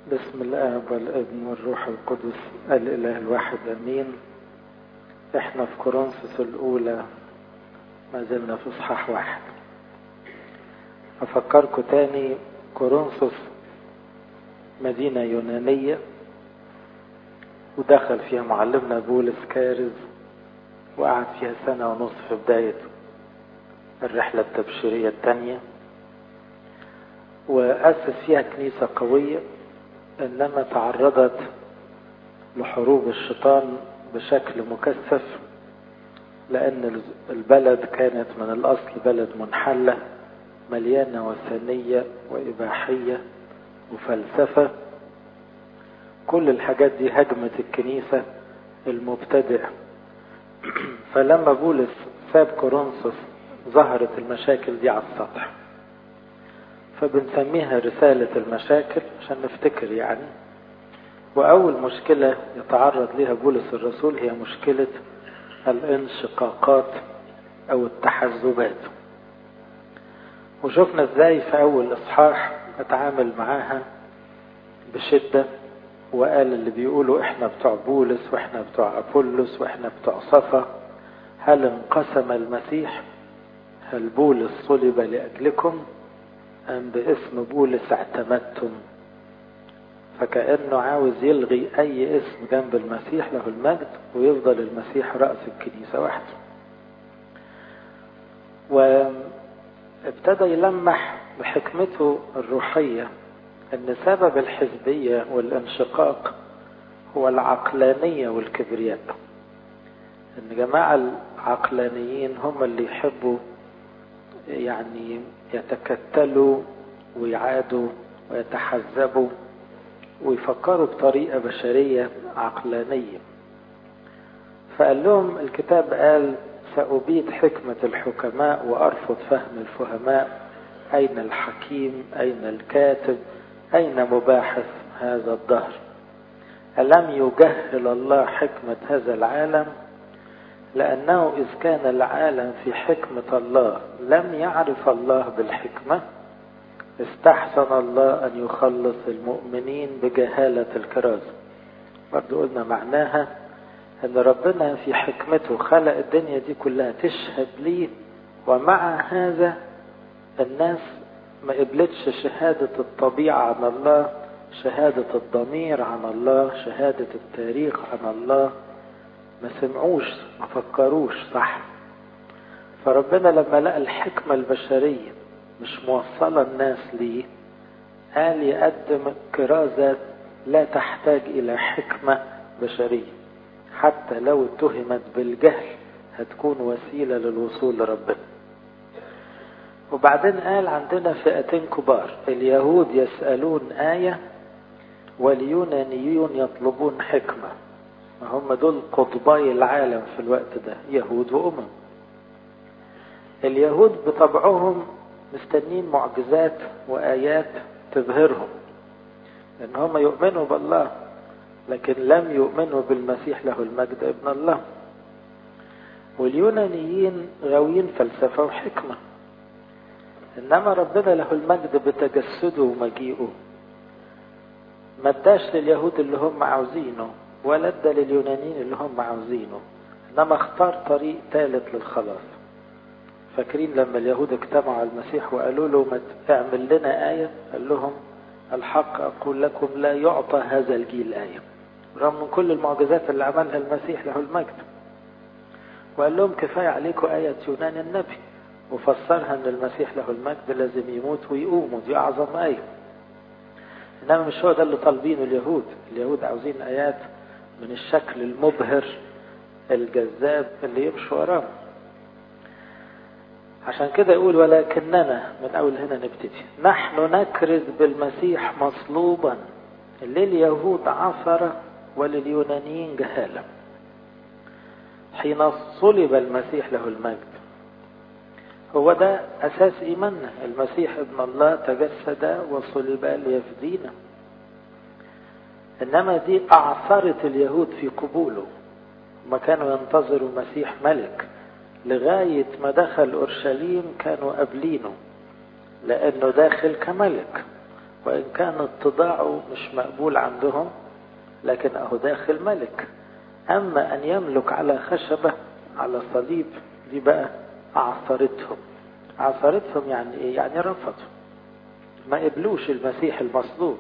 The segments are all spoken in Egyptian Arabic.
بسم الآب والابن والروح القدس الإله الواحد أمين احنا في كورنثوس الأولى ما زلنا في إصحاح واحد أفكركم تاني كورنثوس مدينة يونانية ودخل فيها معلمنا بولس كارز وقعد فيها سنة ونصف في بداية الرحلة التبشيرية الثانية وأسس فيها كنيسة قوية إنما تعرضت لحروب الشيطان بشكل مكثف لأن البلد كانت من الأصل بلد منحلة مليانة وثنية وإباحية وفلسفة كل الحاجات دي هجمت الكنيسة المبتدئ فلما بولس ساب كورنثوس ظهرت المشاكل دي على السطح فبنسميها رسالة المشاكل عشان نفتكر يعني وأول مشكلة يتعرض لها بولس الرسول هي مشكلة الانشقاقات أو التحزبات وشفنا ازاي في أول إصحاح اتعامل معاها بشدة وقال اللي بيقولوا احنا بتوع بولس واحنا بتوع أبولس واحنا بتوع صفا هل انقسم المسيح هل بولس صلب لأجلكم أم باسم بولس اعتمدتم فكأنه عاوز يلغي أي اسم جنب المسيح له المجد ويفضل المسيح رأس الكنيسة وحده وابتدى يلمح بحكمته الروحية أن سبب الحزبية والانشقاق هو العقلانية والكبرياء أن جماعة العقلانيين هم اللي يحبوا يعني يتكتلوا ويعادوا ويتحزبوا ويفكروا بطريقة بشرية عقلانية فقال لهم الكتاب قال سأبيد حكمة الحكماء وأرفض فهم الفهماء أين الحكيم أين الكاتب أين مباحث هذا الدهر ألم يجهل الله حكمة هذا العالم لأنه إذ كان العالم في حكمة الله لم يعرف الله بالحكمة استحسن الله أن يخلص المؤمنين بجهالة الكرازة برضو قلنا معناها أن ربنا في حكمته خلق الدنيا دي كلها تشهد ليه ومع هذا الناس ما قبلتش شهادة الطبيعة عن الله شهادة الضمير عن الله شهادة التاريخ عن الله ما سمعوش ما فكروش صح فربنا لما لقى الحكمة البشرية مش موصلة الناس ليه قال يقدم كرازة لا تحتاج إلى حكمة بشرية حتى لو اتهمت بالجهل هتكون وسيلة للوصول لربنا وبعدين قال عندنا فئتين كبار اليهود يسألون آية واليونانيون يطلبون حكمة هم دول قطبي العالم في الوقت ده يهود وأمم اليهود بطبعهم مستنين معجزات وآيات تبهرهم لأن هم يؤمنوا بالله لكن لم يؤمنوا بالمسيح له المجد ابن الله واليونانيين غاويين فلسفة وحكمة إنما ربنا له المجد بتجسده ومجيئه ما اداش لليهود اللي هم عاوزينه ولا ادى لليونانيين اللي هم عاوزينه انما اختار طريق ثالث للخلاص فاكرين لما اليهود اجتمعوا على المسيح وقالوا له ما اعمل لنا آية قال لهم الحق أقول لكم لا يعطى هذا الجيل آية رغم من كل المعجزات اللي عملها المسيح له المجد وقال لهم كفاية عليكم آية يونان النبي وفسرها ان المسيح له المجد لازم يموت ويقوم ودي أعظم آية إنما مش هو ده اللي طالبينه اليهود اليهود عاوزين آيات من الشكل المبهر الجذاب اللي يمشي وراه عشان كده يقول ولكننا من أول هنا نبتدي نحن نكرز بالمسيح مصلوبا لليهود عثرة ولليونانيين جهالة حين صلب المسيح له المجد هو ده أساس إيماننا المسيح ابن الله تجسد وصلب ليفدينا إنما دي أعثرت اليهود في قبوله ما كانوا ينتظروا مسيح ملك لغاية ما دخل أورشليم كانوا قابلينه لأنه داخل كملك وإن كان اتضاعه مش مقبول عندهم لكن أهو داخل ملك أما أن يملك على خشبة على صليب دي بقى عصرتهم عصرتهم يعني إيه؟ يعني رفضوا ما قبلوش المسيح المصلوب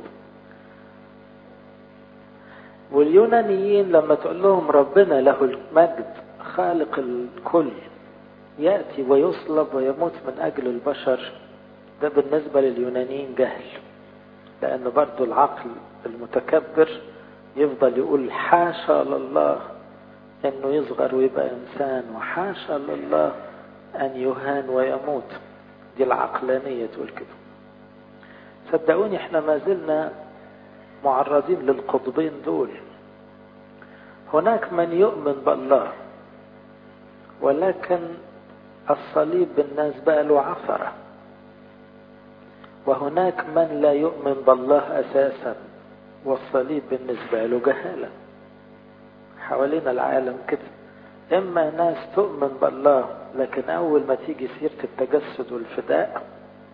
واليونانيين لما تقول لهم ربنا له المجد خالق الكل يأتي ويصلب ويموت من أجل البشر ده بالنسبة لليونانيين جهل لأن برضو العقل المتكبر يفضل يقول حاشا لله انه يصغر ويبقى انسان وحاشا لله ان يهان ويموت دي العقلانية تقول كده صدقوني احنا ما زلنا معرضين للقطبين دول هناك من يؤمن بالله ولكن الصليب بالناس بقى له عثرة وهناك من لا يؤمن بالله أساسا والصليب بالنسبة له جهالة حوالين العالم كده إما ناس تؤمن بالله لكن أول ما تيجي سيرة التجسد والفداء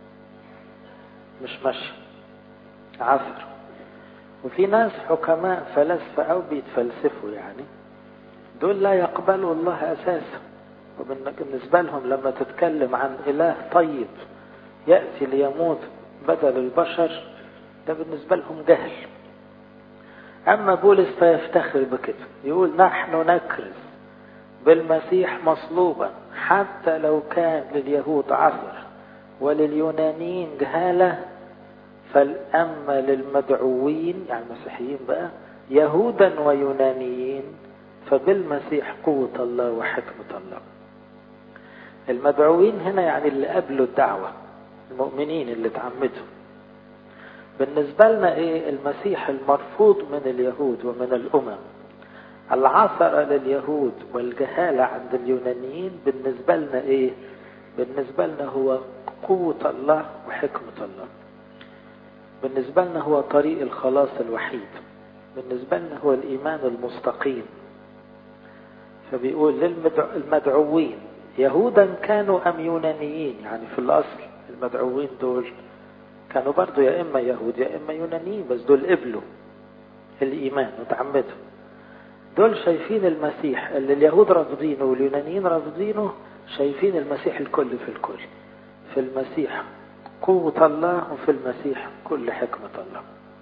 مش ماشي عثر وفي ناس حكماء فلاسفة أو بيتفلسفوا يعني دول لا يقبلوا الله أساسا وبالنسبة لهم لما تتكلم عن إله طيب يأتي ليموت بدل البشر ده بالنسبة لهم جهل أما بولس فيفتخر بكده يقول نحن نكرز بالمسيح مصلوبا حتى لو كان لليهود عثر ولليونانيين جهالة فالأما للمدعوين يعني المسيحيين بقى يهودا ويونانيين فبالمسيح قوة الله وحكمة الله المدعوين هنا يعني اللي قبلوا الدعوة المؤمنين اللي اتعمدوا بالنسبة لنا ايه المسيح المرفوض من اليهود ومن الأمم العثرة لليهود والجهالة عند اليونانيين بالنسبة لنا ايه بالنسبة لنا هو قوة الله وحكمة الله بالنسبة لنا هو طريق الخلاص الوحيد بالنسبة لنا هو الإيمان المستقيم فبيقول للمدعوين يهودا كانوا أم يونانيين يعني في الأصل المدعوين دول كانوا برضو يا إما يهود يا إما يونانيين بس دول قبلوا الإيمان وتعمدوا دول شايفين المسيح اللي اليهود رافضينه واليونانيين رافضينه شايفين المسيح الكل في الكل في المسيح قوة الله وفي المسيح كل حكمة الله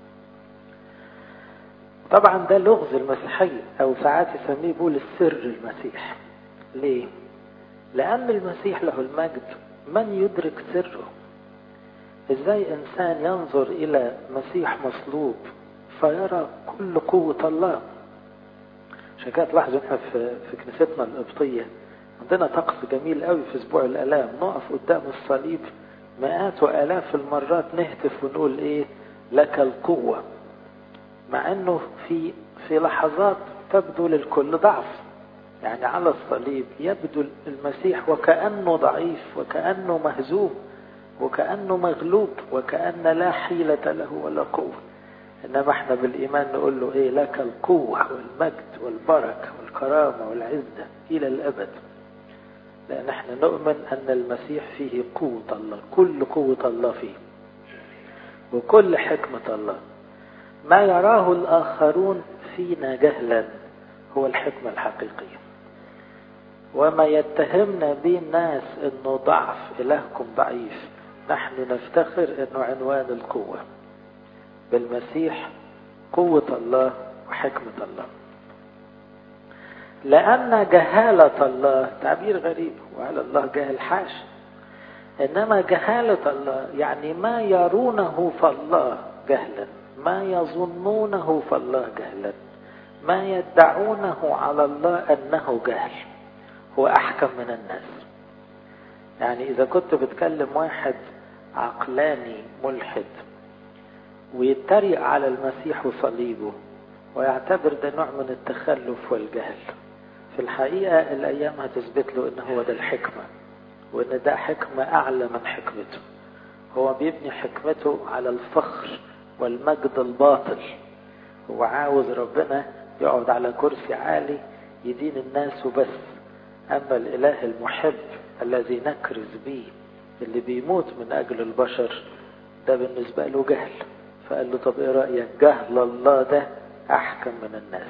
طبعا ده لغز المسيحية أو ساعات يسميه بول السر المسيح ليه؟ لأن المسيح له المجد من يدرك سره ازاي انسان ينظر الى مسيح مصلوب فيرى كل قوة الله عشان كده تلاحظوا احنا في, في كنيستنا القبطية عندنا طقس جميل قوي في اسبوع الالام نقف قدام الصليب مئات والاف المرات نهتف ونقول ايه لك القوة مع انه في في لحظات تبدو للكل ضعف يعني على الصليب يبدو المسيح وكأنه ضعيف وكأنه مهزوم وكأنه مغلوب وكأن لا حيلة له ولا قوة إنما احنا بالإيمان نقول له إيه لك القوة والمجد والبركة والكرامة والعزة إلى الأبد لأن احنا نؤمن أن المسيح فيه قوة الله كل قوة الله فيه وكل حكمة الله ما يراه الآخرون فينا جهلا هو الحكمة الحقيقية وما يتهمنا به الناس انه ضعف الهكم ضعيف نحن نفتخر انه عنوان القوة بالمسيح قوة الله وحكمة الله لأن جهالة الله تعبير غريب وعلى الله جاهل حاش إنما جهالة الله يعني ما يرونه فالله جهلا ما يظنونه فالله جهلا ما يدعونه على الله أنه جهل هو أحكم من الناس يعني إذا كنت بتكلم واحد عقلاني ملحد ويتريق على المسيح وصليبه ويعتبر ده نوع من التخلف والجهل في الحقيقة الأيام هتثبت له إن هو ده الحكمة وإن ده حكمة أعلى من حكمته هو بيبني حكمته على الفخر والمجد الباطل هو عاوز ربنا يقعد على كرسي عالي يدين الناس وبس أما الإله المحب الذي نكرز به اللي بيموت من أجل البشر ده بالنسبة له جهل فقال له طب ايه رأيك جهل الله ده احكم من الناس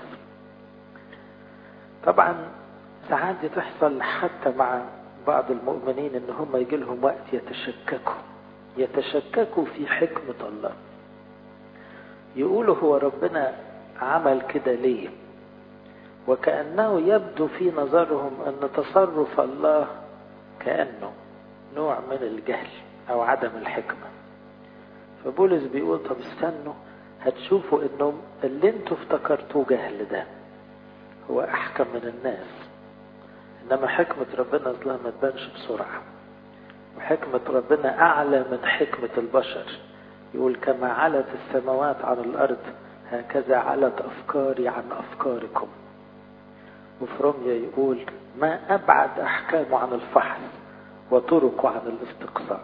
طبعا ساعات دي تحصل حتى مع بعض المؤمنين ان هم يجي لهم وقت يتشككوا يتشككوا في حكمة الله يقولوا هو ربنا عمل كده ليه وكأنه يبدو في نظرهم أن تصرف الله كأنه نوع من الجهل أو عدم الحكمة فبولس بيقول طب استنوا هتشوفوا انه اللي انتوا افتكرتوه جهل ده هو احكم من الناس انما حكمة ربنا اصلها ما تبانش بسرعة وحكمة ربنا اعلى من حكمة البشر يقول كما علت السماوات عن الارض هكذا علت افكاري عن افكاركم وفي رمية يقول ما ابعد احكامه عن الفحص وطرقه عن الاستقصاء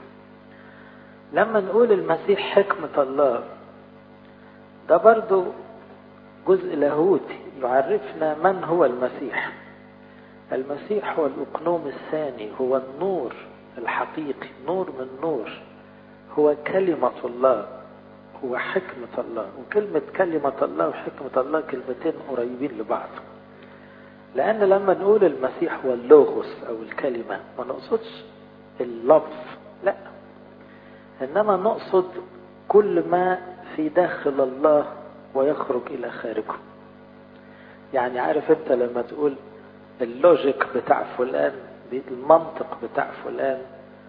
لما نقول المسيح حكمة الله ده برضو جزء لاهوتي يعرفنا من هو المسيح المسيح هو الأقنوم الثاني هو النور الحقيقي نور من نور هو كلمة الله هو حكمة الله وكلمة كلمة الله وحكمة الله كلمتين قريبين لبعض لأن لما نقول المسيح هو اللوغوس أو الكلمة ما نقصدش اللفظ لا إنما نقصد كل ما في داخل الله ويخرج إلى خارجه يعني عارف أنت لما تقول اللوجيك بتاع فلان المنطق بتاع فلان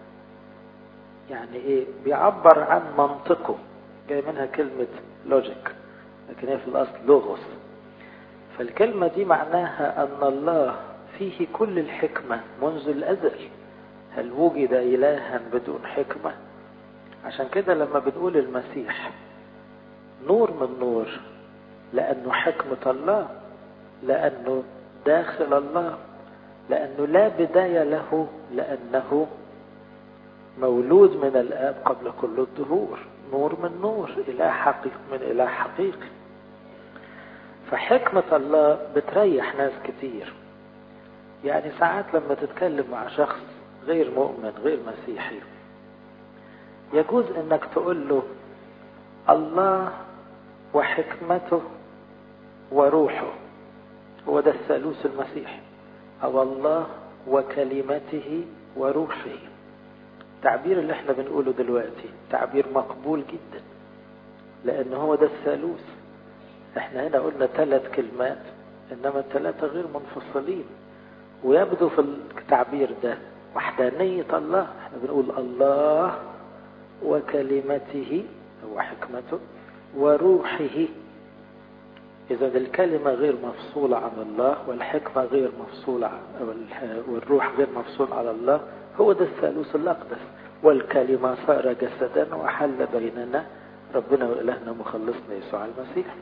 يعني إيه بيعبر عن منطقه جاي منها كلمة لوجيك لكن هي في الأصل لوغوس فالكلمة دي معناها أن الله فيه كل الحكمة منذ الأزل هل وجد إلها بدون حكمة عشان كده لما بنقول المسيح نور من نور لأنه حكمة الله لأنه داخل الله لأنه لا بداية له لأنه مولود من الآب قبل كل الدهور نور من نور إله حقيقي من إله حقيقي فحكمة الله بتريح ناس كتير يعني ساعات لما تتكلم مع شخص غير مؤمن غير مسيحي يجوز انك تقول له الله وحكمته وروحه هو ده الثالوث المسيحي او الله وكلمته وروحه التعبير اللي احنا بنقوله دلوقتي تعبير مقبول جدا لان هو ده الثالوث احنا هنا قلنا ثلاث كلمات انما الثلاثة غير منفصلين ويبدو في التعبير ده وحدانية الله احنا بنقول الله وكلمته هو حكمته وروحه إذا الكلمة غير مفصولة عن الله والحكمة غير مفصولة عن والروح غير مفصول على الله هو ده الثالوث الأقدس والكلمة صار جسدا وحل بيننا ربنا وإلهنا مخلصنا يسوع المسيح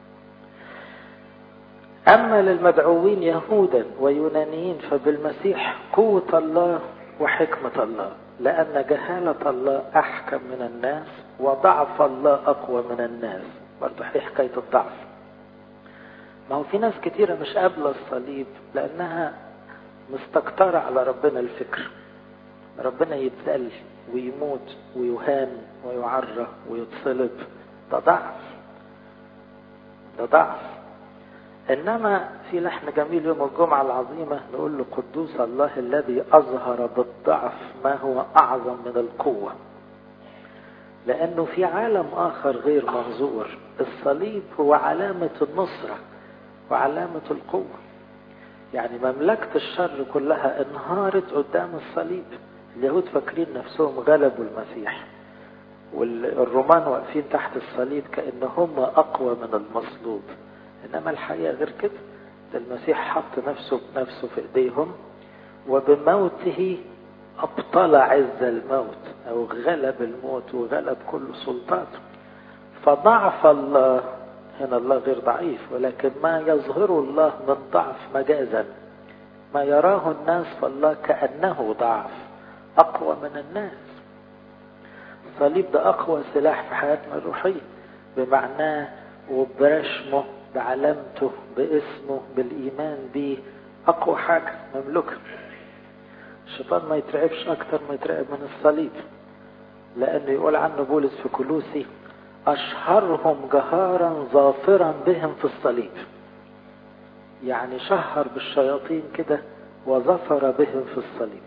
أما للمدعوين يهودا ويونانيين فبالمسيح قوة الله وحكمة الله لأن جهالة الله أحكم من الناس وضعف الله أقوى من الناس برضه هي حكاية الضعف ما هو في ناس كتيرة مش قابلة الصليب لأنها مستكترة على ربنا الفكر ربنا يتذل ويموت ويهان ويعرى ويتصلب ده ضعف ده ضعف إنما في لحن جميل يوم الجمعة العظيمة نقول له قدوس الله الذي أظهر بالضعف ما هو أعظم من القوة لأنه في عالم آخر غير منظور الصليب هو علامة النصرة وعلامة القوة يعني مملكة الشر كلها انهارت قدام الصليب اليهود فاكرين نفسهم غلبوا المسيح والرومان واقفين تحت الصليب كأن هم أقوى من المصلوب إنما الحقيقة غير كده ده المسيح حط نفسه بنفسه في إيديهم وبموته أبطل عز الموت أو غلب الموت وغلب كل سلطاته فضعف الله هنا الله غير ضعيف ولكن ما يظهر الله من ضعف مجازا ما يراه الناس فالله كأنه ضعف أقوى من الناس الصليب ده أقوى سلاح في حياتنا الروحية بمعناه وبرشمه بعلامته باسمه بالإيمان به أقوى حاجة مملوكة الشيطان ما يترعبش أكتر ما يترعب من الصليب لأنه يقول عنه بولس في كلوسي أشهرهم جهارا ظافرا بهم في الصليب يعني شهر بالشياطين كده وظفر بهم في الصليب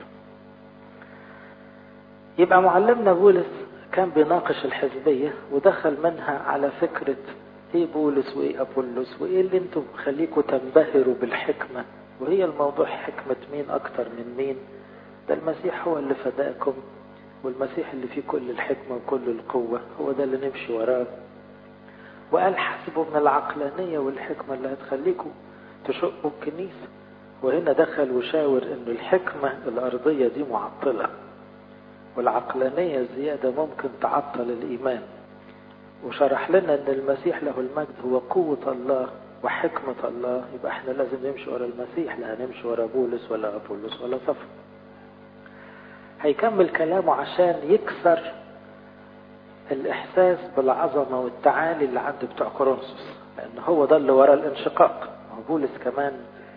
يبقى معلمنا بولس كان بيناقش الحزبية ودخل منها على فكرة ايه بولس وايه ابولس وايه اللي انتم خليكم تنبهروا بالحكمة وهي الموضوع حكمة مين اكتر من مين ده المسيح هو اللي فداكم والمسيح اللي فيه كل الحكمة وكل القوة هو ده اللي نمشي وراه وقال حسبوا من العقلانية والحكمة اللي هتخليكم تشقوا الكنيسة وهنا دخل وشاور ان الحكمة الارضية دي معطلة والعقلانية الزيادة ممكن تعطل الايمان وشرح لنا ان المسيح له المجد هو قوة الله وحكمة الله يبقى احنا لازم نمشي ورا المسيح لا هنمشي ورا بولس ولا ابولس ولا صفر هيكمل كلامه عشان يكسر الاحساس بالعظمة والتعالي اللي عند بتوع كورنثوس لان هو ده اللي ورا الانشقاق بولس كمان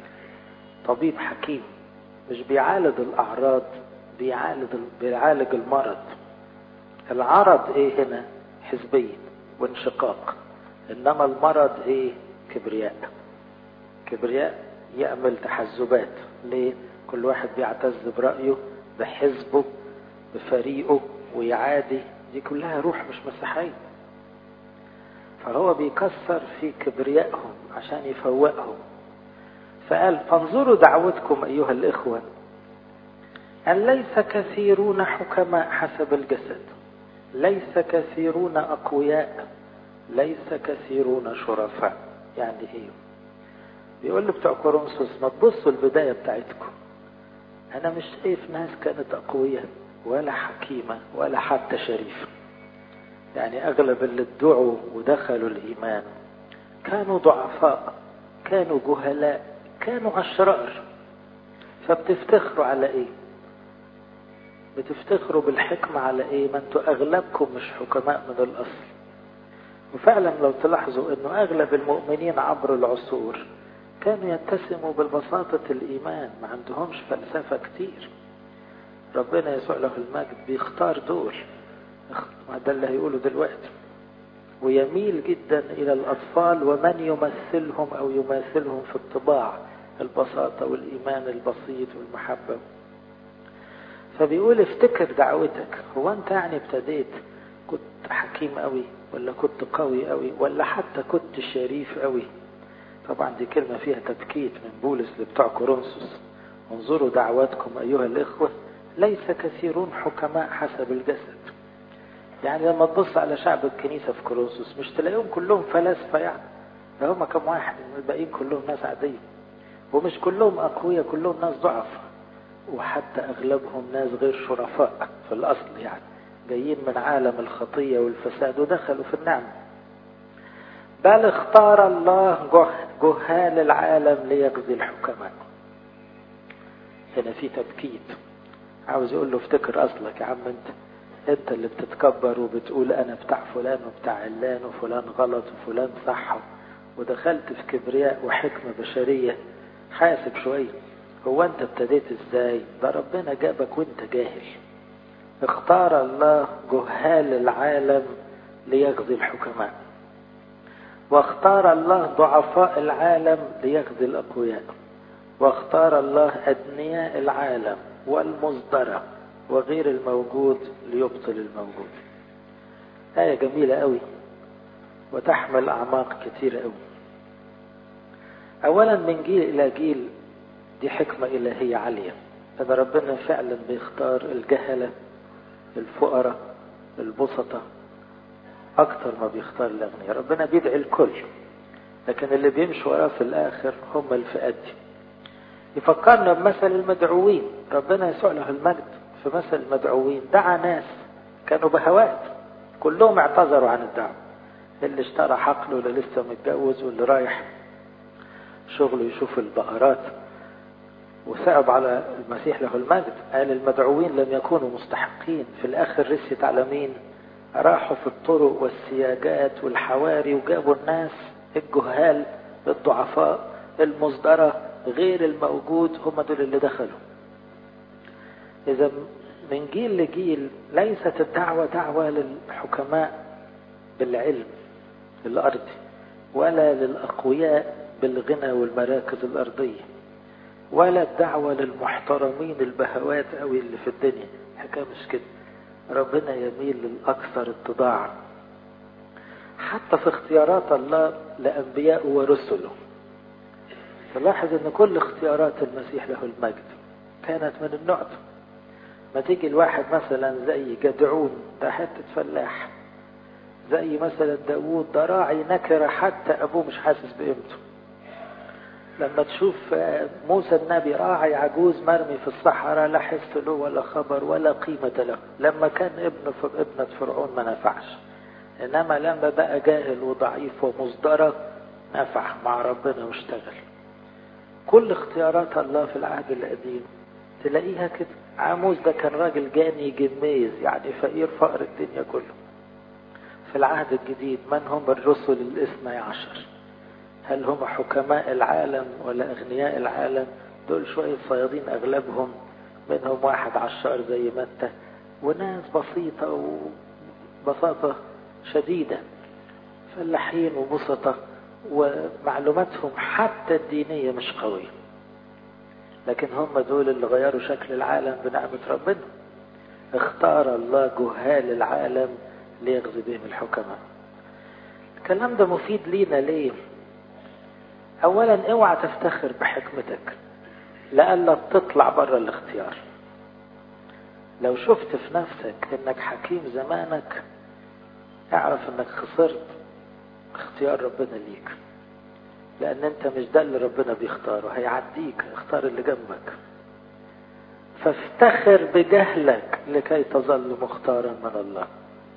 طبيب حكيم مش بيعالج الاعراض بيعالج بيعالج المرض العرض ايه هنا حزبية وانشقاق انما المرض ايه كبرياء كبرياء يعمل تحزبات ليه كل واحد بيعتز برأيه بحزبه بفريقه ويعادي دي كلها روح مش مسيحية فهو بيكسر في كبريائهم عشان يفوقهم فقال فانظروا دعوتكم أيها الإخوة أن ليس كثيرون حكماء حسب الجسد ليس كثيرون أقوياء ليس كثيرون شرفاء يعني إيه بيقول له بتوع كورنثوس ما تبصوا البداية بتاعتكم أنا مش شايف ناس كانت أقوياء ولا حكيمة ولا حتى شريفة يعني أغلب اللي ادعوا ودخلوا الإيمان كانوا ضعفاء كانوا جهلاء كانوا أشرار فبتفتخروا على إيه بتفتخروا بالحكمة على إيه ما أنتوا أغلبكم مش حكماء من الأصل وفعلا لو تلاحظوا أنه أغلب المؤمنين عبر العصور كانوا يتسموا بالبساطة الإيمان ما عندهمش فلسفة كتير ربنا يسوع له المجد بيختار دول ده اللي هيقوله دلوقتي ويميل جدا إلى الأطفال ومن يمثلهم أو يماثلهم في الطباع البساطة والإيمان البسيط والمحبة فبيقول افتكر دعوتك هو أنت يعني ابتديت كنت حكيم قوي ولا كنت قوي قوي ولا حتى كنت شريف قوي طبعا دي كلمة فيها تبكيت من بولس لبتوع كورنثوس انظروا دعواتكم أيها الإخوة ليس كثيرون حكماء حسب الجسد يعني لما تبص على شعب الكنيسة في كورنثوس مش تلاقيهم كلهم فلاسفة يعني ده هم كم واحد الباقيين كلهم ناس عادية ومش كلهم أقوياء كلهم ناس ضعف وحتى أغلبهم ناس غير شرفاء في الأصل يعني جايين من عالم الخطية والفساد ودخلوا في النعمة بل اختار الله جهال العالم ليغزي الحكماء هنا في تبكيت عاوز يقول له افتكر اصلك يا عم انت انت اللي بتتكبر وبتقول انا بتاع فلان وبتاع علان وفلان غلط وفلان صح ودخلت في كبرياء وحكمة بشرية حاسب شوية هو انت ابتديت ازاي ده ربنا جابك وانت جاهل اختار الله جهال العالم ليغزي الحكماء واختار الله ضعفاء العالم ليغزي الأقوياء واختار الله أدنياء العالم والمصدرة وغير الموجود ليبطل الموجود آية جميلة قوي وتحمل أعماق كثيرة قوي أولا من جيل إلى جيل دي حكمة إلهية عالية أن ربنا فعلا بيختار الجهلة الفقراء البسطة أكتر ما بيختار الأغنياء ربنا بيدعي الكل لكن اللي بيمشوا وراه في الآخر هم الفئات دي يفكرنا بمثل المدعوين ربنا يسوع له المجد في مثل المدعوين دعا ناس كانوا بهوات كلهم اعتذروا عن الدعوة اللي اشترى حقله واللي لسه متجوز واللي رايح شغله يشوف البقرات وصعب على المسيح له المجد قال المدعوين لم يكونوا مستحقين في الآخر رست على مين راحوا في الطرق والسياجات والحواري وجابوا الناس الجهال الضعفاء المصدرة غير الموجود هم دول اللي دخلوا إذا من جيل لجيل ليست الدعوة دعوة للحكماء بالعلم الأرضي ولا للأقوياء بالغنى والمراكز الأرضية ولا الدعوة للمحترمين البهوات أوي اللي في الدنيا حكاية مش كده ربنا يميل للأكثر اتضاعا حتى في اختيارات الله لأنبيائه ورسله تلاحظ ان كل اختيارات المسيح له المجد كانت من النوع ده ما تيجي الواحد مثلا زي جدعون ده حتة فلاح زي مثلا داوود ده راعي نكرة حتى أبوه مش حاسس بقيمته لما تشوف موسى النبي راعي عجوز مرمي في الصحراء لا حس له ولا خبر ولا قيمة له لما كان ابن ابنة فرعون ما نفعش إنما لما بقى جاهل وضعيف ومصدرة نفع مع ربنا واشتغل كل اختيارات الله في العهد القديم تلاقيها كده عاموس ده كان راجل جاني جميز يعني فقير فقر الدنيا كله في العهد الجديد من هم الرسل الاثني عشر هل هم حكماء العالم ولا أغنياء العالم دول شوية صيادين أغلبهم منهم واحد عشار زي متى وناس بسيطة وبساطة شديدة فلاحين وبسطة ومعلوماتهم حتى الدينية مش قوية لكن هم دول اللي غيروا شكل العالم بنعمة ربنا اختار الله جهال العالم ليغزي بهم الحكماء الكلام ده مفيد لينا ليه اولا اوعى تفتخر بحكمتك لألا تطلع بره الاختيار لو شفت في نفسك انك حكيم زمانك اعرف انك خسرت اختيار ربنا ليك لان انت مش ده اللي ربنا بيختاره هيعديك اختار اللي جنبك فافتخر بجهلك لكي تظل مختارا من الله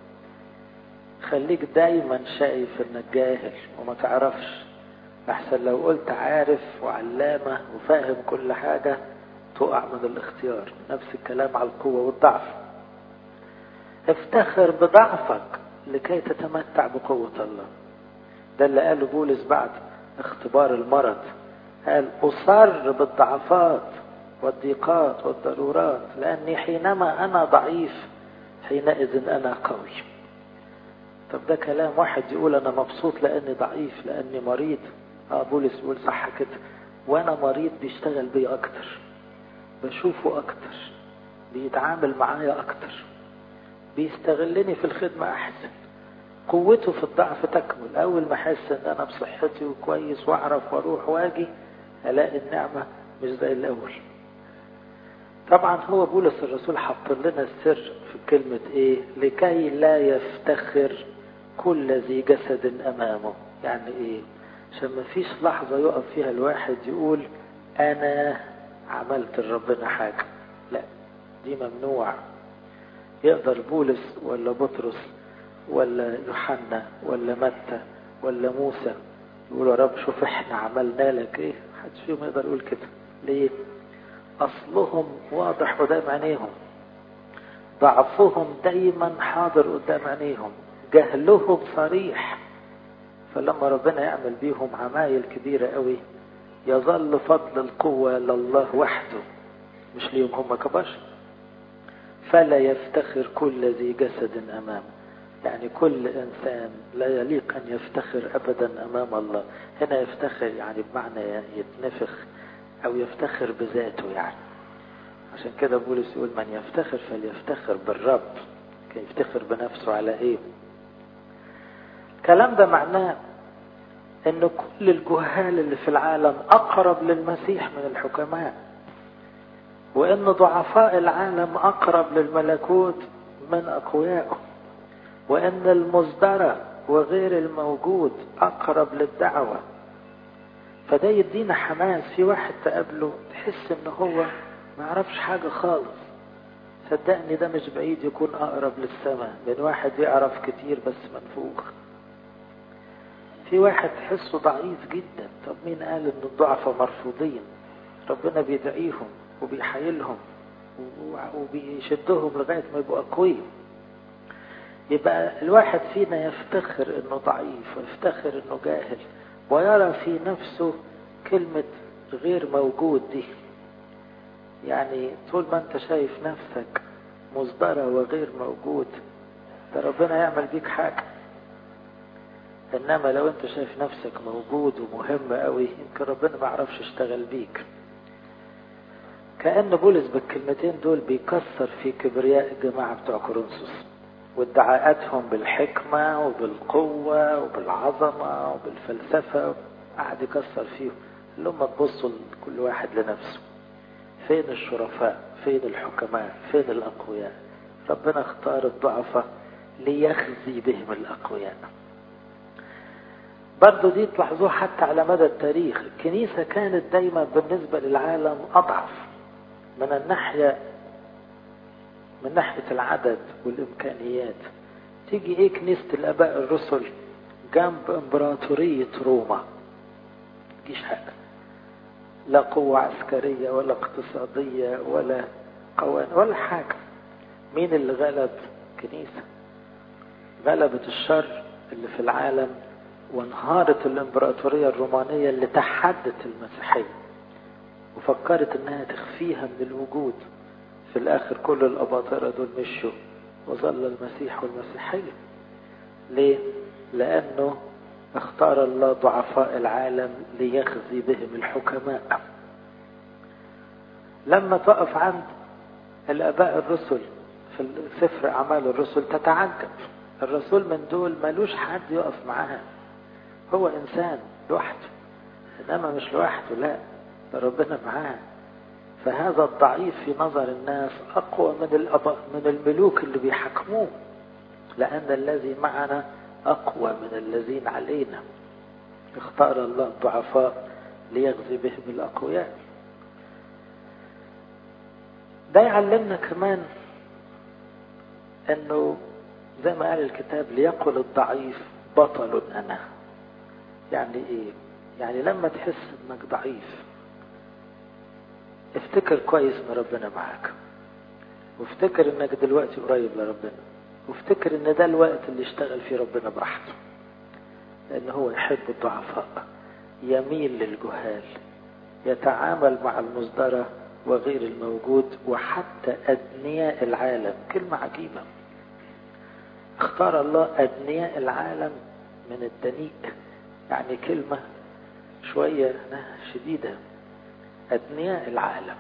خليك دايما شايف انك جاهل وما تعرفش احسن لو قلت عارف وعلامة وفاهم كل حاجة تقع من الاختيار نفس الكلام على القوة والضعف افتخر بضعفك لكي تتمتع بقوة الله ده اللي قاله بولس بعد اختبار المرض قال أصر بالضعفات والضيقات والضرورات لأني حينما أنا ضعيف حينئذ أنا قوي طب ده كلام واحد يقول أنا مبسوط لأني ضعيف لأني مريض اه بولس بيقول صح كده وأنا مريض بيشتغل بي أكتر بشوفه أكتر بيتعامل معايا أكتر بيستغلني في الخدمة أحسن قوته في الضعف تكمل أول ما أحس إن أنا بصحتي وكويس وأعرف وأروح وأجي ألاقي النعمة مش زي الأول طبعا هو بولس الرسول حط لنا السر في كلمة إيه لكي لا يفتخر كل ذي جسد أمامه يعني إيه عشان ما فيش لحظة يقف فيها الواحد يقول أنا عملت لربنا حاجة لا دي ممنوع يقدر بولس ولا بطرس ولا يوحنا ولا متى ولا موسى يقول يا رب شوف احنا عملنا لك ايه محدش فيهم يقدر يقول كده ليه اصلهم واضح قدام عينيهم ضعفهم دايما حاضر قدام عينيهم جهلهم صريح فلما ربنا يعمل بيهم عمايل كبيرة قوي يظل فضل القوة لله وحده مش ليهم هم كبشر فلا يفتخر كل ذي جسد أمامه يعني كل إنسان لا يليق أن يفتخر أبدا أمام الله هنا يفتخر يعني بمعنى يتنفخ أو يفتخر بذاته يعني عشان كده بولس يقول من يفتخر فليفتخر بالرب كي يفتخر بنفسه على إيه الكلام ده معناه ان كل الجهال اللي في العالم اقرب للمسيح من الحكماء وان ضعفاء العالم اقرب للملكوت من اقويائه وان المصدرة وغير الموجود اقرب للدعوة فده يدينا حماس في واحد تقابله تحس ان هو ما يعرفش حاجة خالص صدقني ده مش بعيد يكون اقرب للسماء من واحد يعرف كتير بس منفوخ في واحد تحسه ضعيف جدا طب مين قال ان الضعفاء مرفوضين ربنا بيدعيهم وبيحايلهم وبيشدهم لغاية ما يبقوا أقوياء يبقى الواحد فينا يفتخر انه ضعيف ويفتخر انه جاهل ويرى في نفسه كلمة غير موجود دي يعني طول ما انت شايف نفسك مصدرة وغير موجود ده ربنا يعمل بيك حاجة انما لو انت شايف نفسك موجود ومهم قوي يمكن ربنا ما يعرفش يشتغل بيك كأن بولس بالكلمتين دول بيكسر في كبرياء الجماعة بتوع كورنثوس وادعاءاتهم بالحكمة وبالقوة وبالعظمة وبالفلسفة قعد يكسر فيهم اللي هم تبصوا كل واحد لنفسه فين الشرفاء فين الحكماء فين الأقوياء ربنا اختار الضعفاء ليخزي بهم الأقوياء برضو دي تلاحظوها حتى على مدى التاريخ الكنيسة كانت دايما بالنسبة للعالم أضعف من الناحية من ناحية العدد والإمكانيات تيجي إيه كنيسة الآباء الرسل جنب إمبراطورية روما تجيش حاجة لا قوة عسكرية ولا اقتصادية ولا قوانين ولا حاجة مين اللي غلب كنيسة غلبت الشر اللي في العالم وانهارت الامبراطورية الرومانية اللي تحدت المسيحية وفكرت انها تخفيها من الوجود في الاخر كل الاباطرة دول مشوا وظل المسيح والمسيحية ليه؟ لانه اختار الله ضعفاء العالم ليخزي بهم الحكماء لما تقف عند الاباء الرسل في سفر اعمال الرسل تتعجب الرسول من دول ملوش حد يقف معاه هو انسان لوحده انما مش لوحده لا ده ربنا معاه فهذا الضعيف في نظر الناس اقوى من الأب... من الملوك اللي بيحكموه لان الذي معنا اقوى من الذين علينا اختار الله الضعفاء ليغزي بهم الاقوياء ده يعلمنا كمان انه زي ما قال الكتاب ليقل الضعيف بطل انا يعني ايه يعني لما تحس انك ضعيف افتكر كويس ان ربنا معاك وافتكر انك دلوقتي قريب لربنا وافتكر ان ده الوقت اللي اشتغل فيه ربنا براحته لان هو يحب الضعفاء يميل للجهال يتعامل مع المصدرة وغير الموجود وحتى أدنياء العالم كلمة عجيبة اختار الله أدنياء العالم من الدنيء يعني كلمة شوية شديدة أدنياء العالم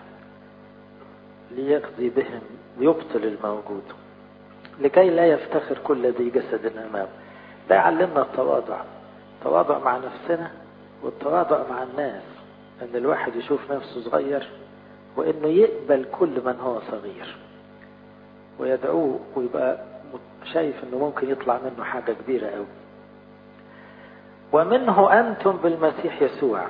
ليقضي بهم ويبطل الموجود لكي لا يفتخر كل ذي جسد أمامه ده يعلمنا التواضع التواضع مع نفسنا والتواضع مع الناس ان الواحد يشوف نفسه صغير وانه يقبل كل من هو صغير ويدعوه ويبقى شايف انه ممكن يطلع منه حاجة كبيرة قوي ومنه انتم بالمسيح يسوع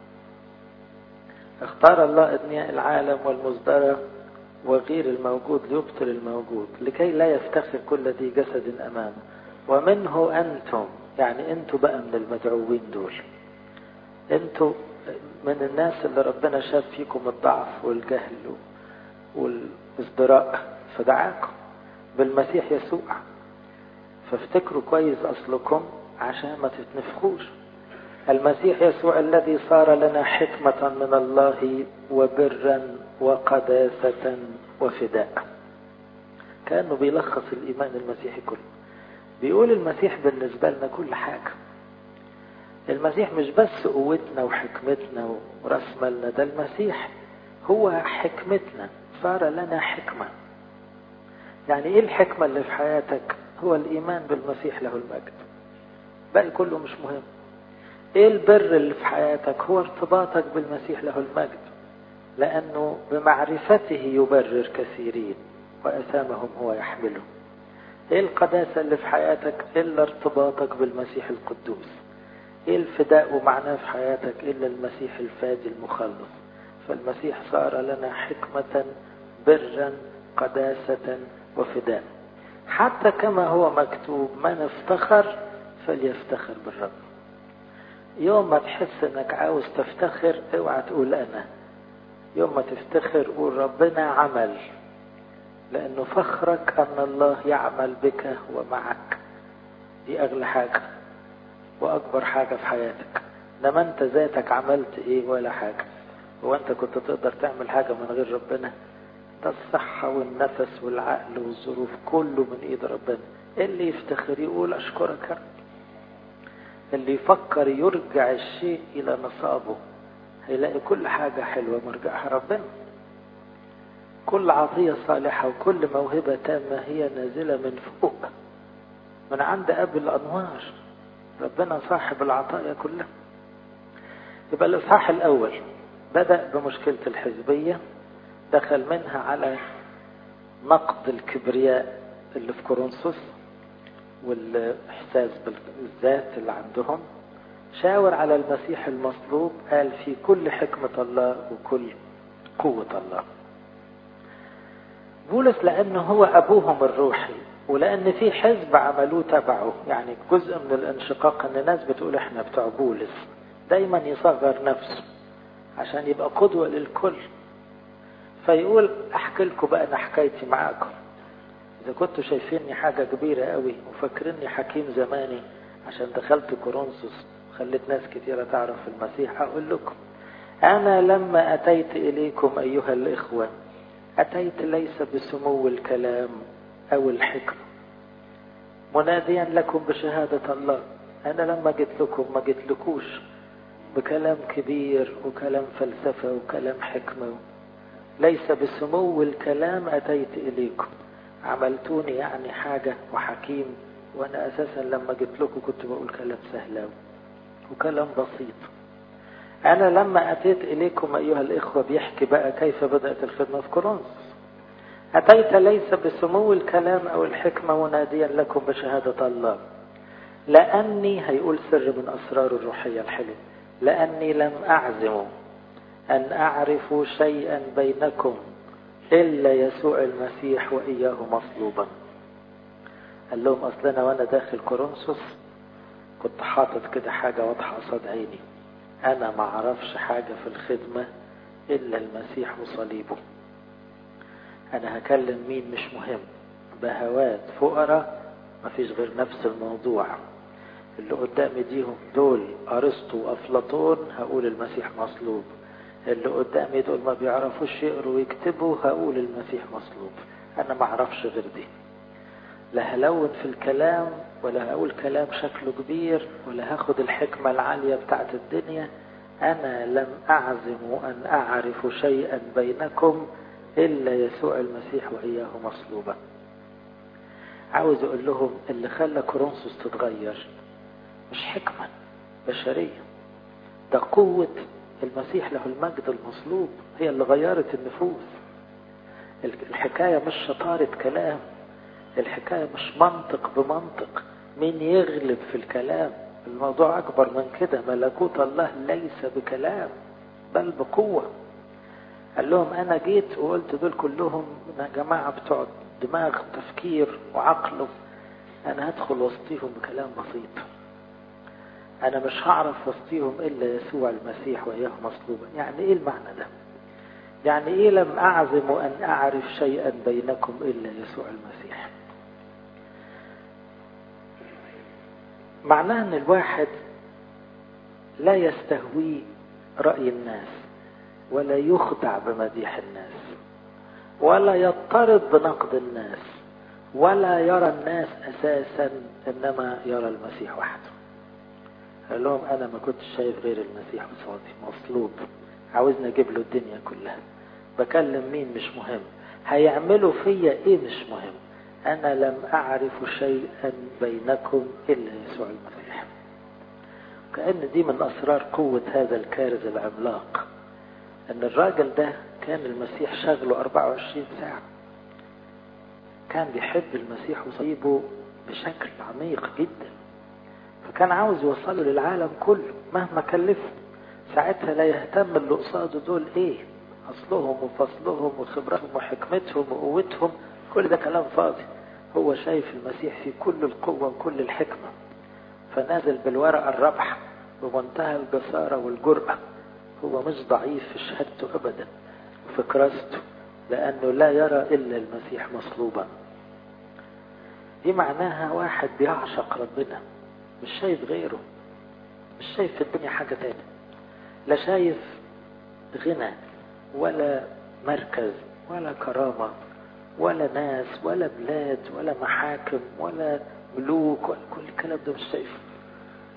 اختار الله ادنياء العالم والمصدرة وغير الموجود ليبطل الموجود لكي لا يفتخر كل ذي جسد امامه ومنه انتم يعني انتوا بقى من المدعوين دول انتوا من الناس اللي ربنا شاف فيكم الضعف والجهل والازدراء فدعاكم بالمسيح يسوع فافتكروا كويس اصلكم عشان ما تتنفخوش المسيح يسوع الذي صار لنا حكمة من الله وبرا وقداسة وفداء كأنه بيلخص الإيمان المسيحي كله بيقول المسيح بالنسبة لنا كل حاجة المسيح مش بس قوتنا وحكمتنا ورأس مالنا ده المسيح هو حكمتنا صار لنا حكمة يعني ايه الحكمة اللي في حياتك هو الإيمان بالمسيح له المجد باقي كله مش مهم ايه البر اللي في حياتك هو ارتباطك بالمسيح له المجد لأنه بمعرفته يبرر كثيرين وأثامهم هو يحملهم ايه القداسة اللي في حياتك إلا ارتباطك بالمسيح القدوس ايه الفداء ومعناه في حياتك إلا المسيح الفادي المخلص فالمسيح صار لنا حكمة برا قداسة وفداء حتى كما هو مكتوب من افتخر فليفتخر بالرب يوم ما تحس انك عاوز تفتخر اوعى تقول انا يوم ما تفتخر قول ربنا عمل لانه فخرك ان الله يعمل بك ومعك دي اغلى حاجة واكبر حاجة في حياتك انما انت ذاتك عملت ايه ولا حاجة هو انت كنت تقدر تعمل حاجة من غير ربنا ده الصحة والنفس والعقل والظروف كله من ايد ربنا اللي يفتخر يقول اشكرك يا رب اللي يفكر يرجع الشيء إلى نصابه هيلاقي كل حاجة حلوة مرجعها ربنا كل عطية صالحة وكل موهبة تامة هي نازلة من فوق من عند أب الأنوار ربنا صاحب العطايا كلها يبقى الإصحاح الأول بدأ بمشكلة الحزبية دخل منها على نقد الكبرياء اللي في كورنثوس والإحساس بالذات اللي عندهم شاور على المسيح المصلوب قال في كل حكمة الله وكل قوة الله بولس لأنه هو أبوهم الروحي ولأن في حزب عملوه تبعه يعني جزء من الانشقاق أن الناس بتقول إحنا بتوع بولس دايما يصغر نفسه عشان يبقى قدوة للكل فيقول أحكي لكم بقى أنا حكايتي معاكم إذا كنتوا شايفيني حاجة كبيرة قوي وفاكريني حكيم زماني عشان دخلت كورنثوس وخليت ناس كتيرة تعرف المسيح أقول لكم أنا لما أتيت إليكم أيها الإخوة أتيت ليس بسمو الكلام أو الحكمة مناديا لكم بشهادة الله أنا لما جيت لكم ما جيت لكوش بكلام كبير وكلام فلسفة وكلام حكمة ليس بسمو الكلام أتيت إليكم عملتوني يعني حاجة وحكيم وأنا أساسا لما جيت لكم كنت بقول كلام سهل وكلام بسيط أنا لما أتيت إليكم أيها الإخوة بيحكي بقى كيف بدأت الخدمة في كورنثوس أتيت ليس بسمو الكلام أو الحكمة مناديا لكم بشهادة الله لأني هيقول سر من أسرار الروحية الحلوة لأني لم أعزم أن أعرف شيئا بينكم إلا يسوع المسيح وإياه مصلوبا قال لهم أصلنا وأنا داخل كورنثوس كنت حاطط كده حاجة واضحة قصاد عيني أنا ما أعرفش حاجة في الخدمة إلا المسيح وصليبه أنا هكلم مين مش مهم بهوات فقراء مفيش غير نفس الموضوع اللي قدامي ديهم دول أرسطو وأفلاطون هقول المسيح مصلوب اللي قدامي دول ما بيعرفوش يقروا ويكتبوا هقول المسيح مصلوب أنا ما أعرفش غير دي لا هلون في الكلام ولا هقول كلام شكله كبير ولا هاخد الحكمة العالية بتاعت الدنيا أنا لم أعزم أن أعرف شيئا بينكم إلا يسوع المسيح وإياه مصلوبا عاوز أقول لهم اللي خلى كورنثوس تتغير مش حكمة بشرية ده قوة المسيح له المجد المصلوب هي اللي غيرت النفوس الحكاية مش شطارة كلام الحكاية مش منطق بمنطق مين يغلب في الكلام الموضوع أكبر من كده ملكوت الله ليس بكلام بل بقوة قال لهم أنا جيت وقلت دول كلهم يا جماعة بتوع دماغ تفكير وعقل أنا هدخل وسطيهم بكلام بسيط أنا مش هعرف وسطيهم إلا يسوع المسيح وإياه مصلوبا يعني إيه المعنى ده يعني إيه لم أعزم أن أعرف شيئا بينكم إلا يسوع المسيح معناه أن الواحد لا يستهوي رأي الناس ولا يخدع بمديح الناس ولا يضطرب بنقد الناس ولا يرى الناس أساسا إنما يرى المسيح وحده قال لهم أنا ما كنتش شايف غير المسيح قصادي مصلوب عاوزني أجيب له الدنيا كلها بكلم مين مش مهم هيعملوا فيا إيه مش مهم أنا لم أعرف شيئا بينكم إلا يسوع المسيح كأن دي من أسرار قوة هذا الكارز العملاق أن الراجل ده كان المسيح شغله 24 ساعة كان بيحب المسيح وصيبه بشكل عميق جدا فكان عاوز يوصله للعالم كله مهما كلفه ساعتها لا يهتم اللي قصاده دول ايه اصلهم وفصلهم وخبرتهم وحكمتهم وقوتهم كل ده كلام فاضي هو شايف المسيح في كل القوة وكل الحكمة فنازل بالورقة الرابحة بمنتهى الجسارة والجرأة هو مش ضعيف في شهادته أبدا وفي كراسته لأنه لا يرى إلا المسيح مصلوبا دي معناها واحد بيعشق ربنا مش شايف غيره مش شايف في الدنيا حاجة تانية لا شايف غنى ولا مركز ولا كرامة ولا ناس ولا بلاد ولا محاكم ولا ملوك ولا كل الكلام ده مش شايفه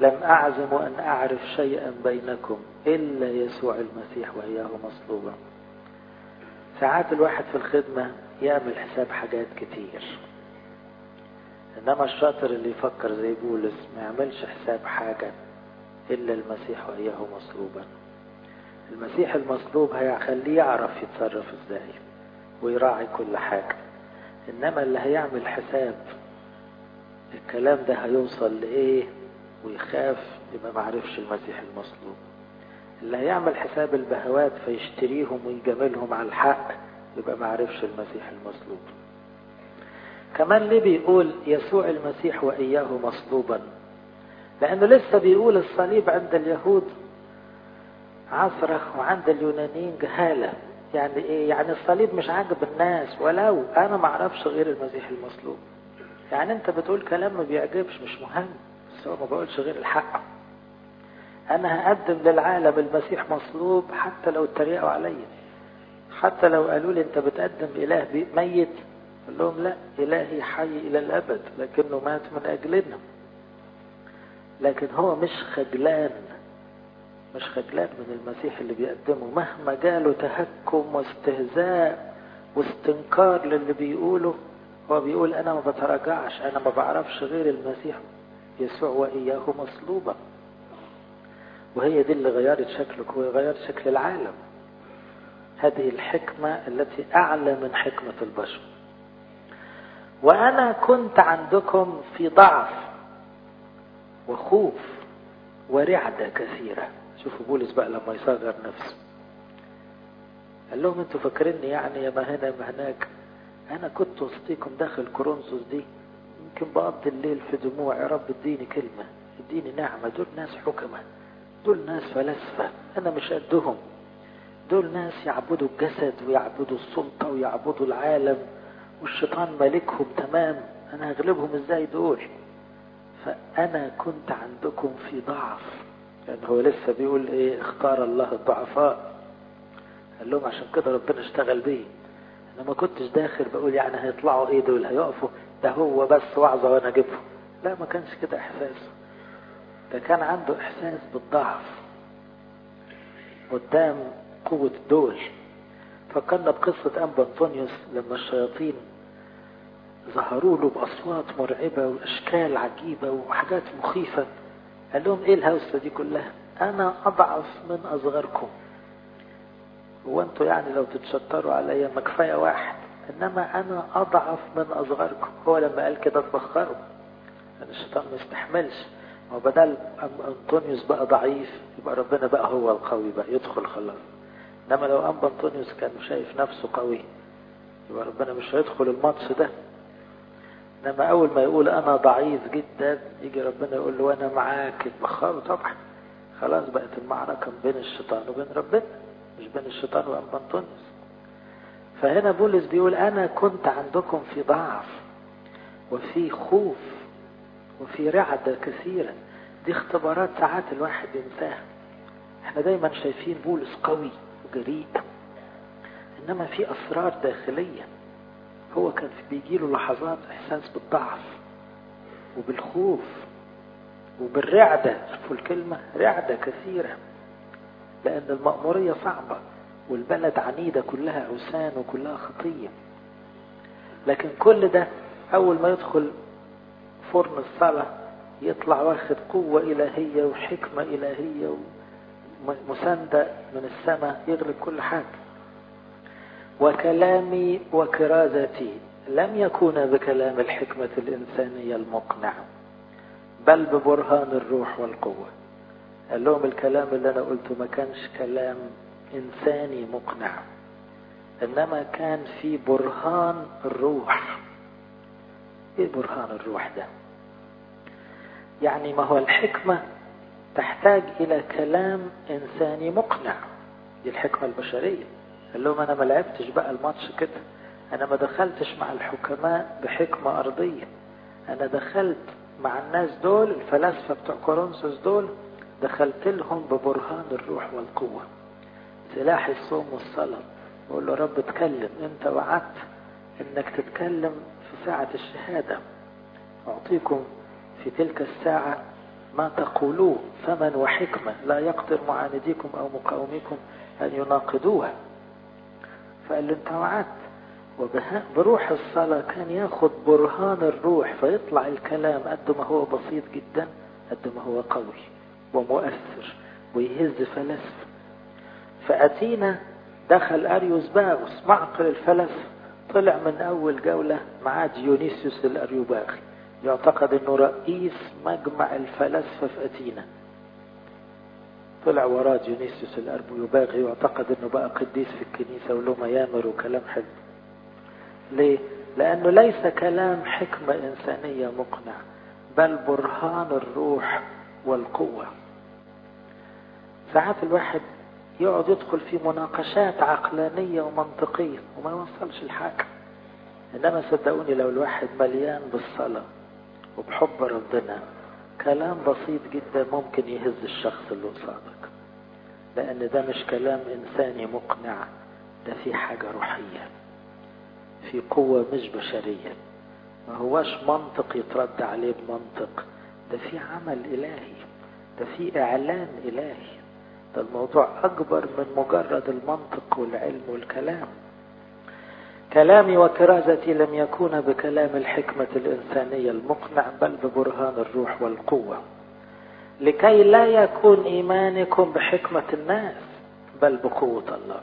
لم أعزم أن أعرف شيئا بينكم إلا يسوع المسيح وإياه مصلوبا ساعات الواحد في الخدمة يعمل حساب حاجات كتير إنما الشاطر اللي يفكر زي بولس ما يعملش حساب حاجة إلا المسيح وإياه مصلوبا المسيح المصلوب هيخليه يعرف يتصرف ازاي ويراعي كل حاجة إنما اللي هيعمل حساب الكلام ده هيوصل لإيه ويخاف يبقى معرفش المسيح المصلوب اللي هيعمل حساب البهوات فيشتريهم ويجاملهم على الحق يبقى معرفش المسيح المصلوب كمان ليه بيقول يسوع المسيح وإياه مصلوبا لأنه لسه بيقول الصليب عند اليهود عصرة وعند اليونانيين جهالة يعني ايه يعني الصليب مش عاجب الناس ولو انا ما اعرفش غير المسيح المصلوب يعني انت بتقول كلام ما بيعجبش مش مهم بس هو ما بقولش غير الحق انا هقدم للعالم المسيح مصلوب حتى لو اتريقوا عليا حتى لو قالوا لي انت بتقدم اله ميت قال لهم لا الهي حي الى الابد لكنه مات من اجلنا لكن هو مش خجلان مش خجلان من المسيح اللي بيقدمه مهما جاله تهكم واستهزاء واستنكار للي بيقوله هو بيقول انا ما بتراجعش انا ما بعرفش غير المسيح يسوع واياه مصلوبا وهي دي اللي غيرت شكلك وغيرت شكل العالم هذه الحكمة التي أعلى من حكمة البشر وأنا كنت عندكم في ضعف وخوف ورعدة كثيرة شوفوا بولس بقى لما يصغر نفسه قال لهم انتوا فاكريني يعني يا ما هنا يا ما هناك انا كنت وسطيكم داخل كورنثوس دي يمكن بقضي الليل في دموع يا رب اديني كلمة اديني نعمة دول ناس حكمة دول ناس فلاسفة انا مش قدهم دول ناس يعبدوا الجسد ويعبدوا السلطة ويعبدوا العالم والشيطان مالكهم تمام انا هغلبهم ازاي دول فانا كنت عندكم في ضعف لان هو لسه بيقول ايه اختار الله الضعفاء قال لهم عشان كده ربنا اشتغل بيه انا ما كنتش داخل بقول يعني هيطلعوا ايه دول هيقفوا ده هو بس وعظه وانا اجيبهم لا ما كانش كده احساسه ده كان عنده احساس بالضعف قدام قوة دول فكرنا بقصة أنبا أنطونيوس لما الشياطين ظهروا له بأصوات مرعبة وأشكال عجيبة وحاجات مخيفة قال لهم إيه الهوسة دي كلها أنا أضعف من أصغركم هو أنتوا يعني لو تتشطروا عليا ما كفاية واحد إنما أنا أضعف من أصغركم هو لما قال كده اتبخروا لأن الشيطان ما يستحملش وبدل أنطونيوس بقى ضعيف يبقى ربنا بقى هو القوي بقى يدخل خلاص انما لو انبا انطونيوس كان شايف نفسه قوي يبقى ربنا مش هيدخل الماتش ده انما اول ما يقول انا ضعيف جدا يجي ربنا يقول له انا معاك يتبخروا طبعا خلاص بقت المعركه بين الشيطان وبين ربنا مش بين الشيطان وانبا انطونيوس فهنا بولس بيقول انا كنت عندكم في ضعف وفي خوف وفي رعدة كثيرة دي اختبارات ساعات الواحد ينساها احنا دايما شايفين بولس قوي وجريء انما في اسرار داخلية هو كان بيجيله لحظات احساس بالضعف وبالخوف وبالرعدة شوفوا الكلمة رعدة كثيرة لان المأمورية صعبة والبلد عنيدة كلها عسان وكلها خطية لكن كل ده اول ما يدخل فرن الصلاة يطلع واخد قوة إلهية وحكمة إلهية ومساندة من السماء يغلب كل حاجة وكلامي وكرازتي لم يكون بكلام الحكمة الإنسانية المقنع بل ببرهان الروح والقوة قال لهم الكلام اللي أنا قلته ما كانش كلام إنساني مقنع إنما كان في برهان الروح إيه برهان الروح ده يعني ما هو الحكمة تحتاج إلى كلام إنساني مقنع دي الحكمة البشرية قال لهم أنا ما لعبتش بقى الماتش كده أنا ما دخلتش مع الحكماء بحكمة أرضية أنا دخلت مع الناس دول الفلاسفة بتوع كورنثوس دول دخلت لهم ببرهان الروح والقوة سلاح الصوم والصلاة بقول له رب اتكلم انت وعدت انك تتكلم في ساعة الشهادة أعطيكم في تلك الساعة ما تقولوه ثمن وحكمة لا يقدر معانديكم أو مقاوميكم أن يناقضوها فقال له أنت وعدت وبروح الصلاة كان ياخد برهان الروح فيطلع الكلام قد ما هو بسيط جدا قد ما هو قوي ومؤثر ويهز فلاسفة فأتينا دخل أريوس باوس معقل الفلاسفة طلع من أول جولة مع ديونيسيوس الأريوباغي يعتقد أنه رئيس مجمع الفلاسفة في أتينا طلع وراه ديونيسيوس الأريوباغي يعتقد أنه بقى قديس في الكنيسة وله ميامر وكلام حلو ليه؟ لأنه ليس كلام حكمة إنسانية مقنع بل برهان الروح والقوة ساعات الواحد يقعد يدخل في مناقشات عقلانية ومنطقية وما يوصلش الحاجة إنما صدقوني لو الواحد مليان بالصلاة وبحب ربنا كلام بسيط جدا ممكن يهز الشخص اللي قصادك لأن ده مش كلام إنساني مقنع ده في حاجة روحية في قوة مش بشرية ما هواش منطق يترد عليه بمنطق ده في عمل إلهي ده في إعلان إلهي ده الموضوع أكبر من مجرد المنطق والعلم والكلام كلامي وكرازتي لم يكون بكلام الحكمة الإنسانية المقنع بل ببرهان الروح والقوة لكي لا يكون إيمانكم بحكمة الناس بل بقوة الله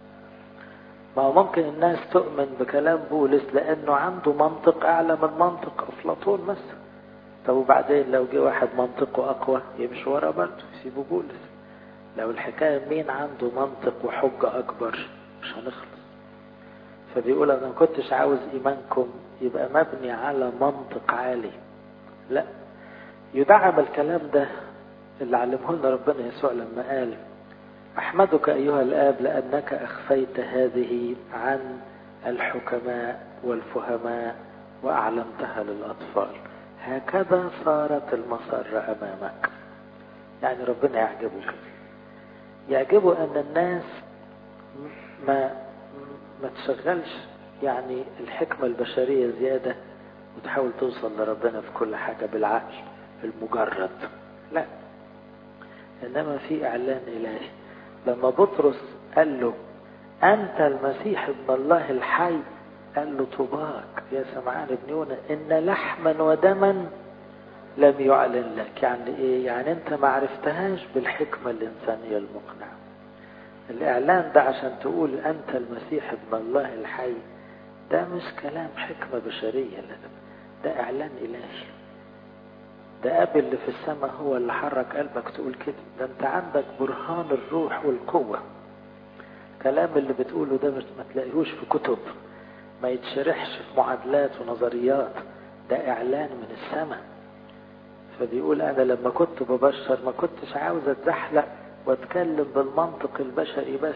ما هو ممكن الناس تؤمن بكلام بولس لأنه عنده منطق أعلى من منطق أفلاطون مثلا طب وبعدين لو جه واحد منطقه أقوى يمشي ورا برضه يسيبوا بولس لو الحكاية مين عنده منطق وحجة أكبر مش هنخلص فبيقول أنا ما كنتش عاوز إيمانكم يبقى مبني على منطق عالي لا يدعم الكلام ده اللي علمه لنا ربنا يسوع لما قال أحمدك أيها الآب لأنك أخفيت هذه عن الحكماء والفهماء وأعلمتها للأطفال هكذا صارت المسرة أمامك يعني ربنا يعجبه كده يعجبه أن الناس ما ما تشغلش يعني الحكمة البشرية زيادة وتحاول توصل لربنا في كل حاجة بالعقل المجرد لا إنما في إعلان إلهي لما بطرس قال له أنت المسيح ابن الله الحي قال له طوباك يا سمعان ابن يونا إن لحما ودما لم يعلن لك يعني إيه يعني أنت ما عرفتهاش بالحكمة الإنسانية المقنعة الإعلان ده عشان تقول أنت المسيح ابن الله الحي ده مش كلام حكمة بشرية لا ده إعلان إلهي ده أب اللي في السماء هو اللي حرك قلبك تقول كده ده أنت عندك برهان الروح والقوة كلام اللي بتقوله ده مش ما تلاقيهوش في كتب ما يتشرحش في معادلات ونظريات ده إعلان من السماء فبيقول أنا لما كنت ببشر ما كنتش عاوز أتزحلق واتكلم بالمنطق البشري بس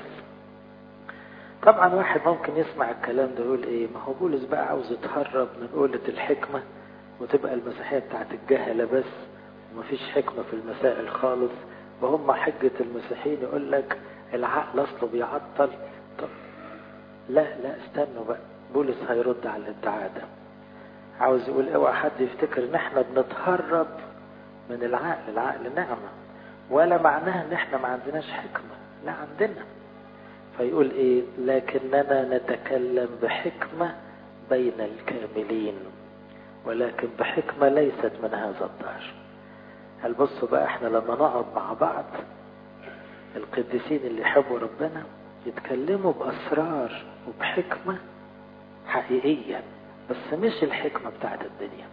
طبعا واحد ممكن يسمع الكلام ده يقول ايه ما هو بولس بقى عاوز يتهرب من قولة الحكمة وتبقى المسيحية بتاعت الجهلة بس ومفيش حكمة في المسائل خالص وهم حجة المسيحيين يقول لك العقل اصله بيعطل طب لا لا استنوا بقى بولس هيرد على الادعاء ده عاوز يقول اوعى حد يفتكر ان احنا بنتهرب من العقل العقل نعمه ولا معناها ان احنا ما عندناش حكمة لا عندنا فيقول ايه لكننا نتكلم بحكمة بين الكاملين ولكن بحكمة ليست من هذا الدهر هل بصوا بقى احنا لما نقعد مع بعض القديسين اللي يحبوا ربنا يتكلموا بأسرار وبحكمة حقيقية بس مش الحكمة بتاعت الدنيا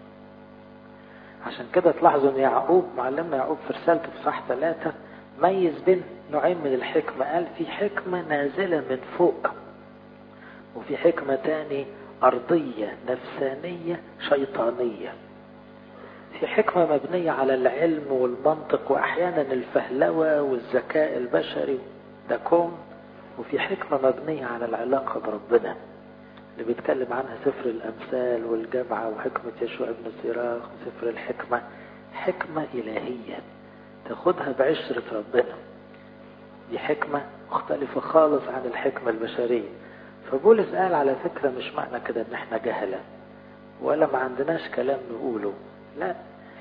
عشان كده تلاحظوا ان يعقوب معلمنا يعقوب في رسالته في صح ثلاثة ميز بين نوعين من الحكمة قال في حكمة نازلة من فوق وفي حكمة تاني أرضية نفسانية شيطانية في حكمة مبنية على العلم والمنطق وأحيانا الفهلوة والذكاء البشري ده كوم وفي حكمة مبنية على العلاقة بربنا اللي بيتكلم عنها سفر الأمثال والجامعة وحكمة يشوع ابن سيراخ وسفر الحكمة حكمة إلهية تاخدها بعشرة ربنا دي حكمة مختلفة خالص عن الحكمة البشرية فبولس قال على فكرة مش معنى كده ان احنا جهلة ولا ما عندناش كلام نقوله لا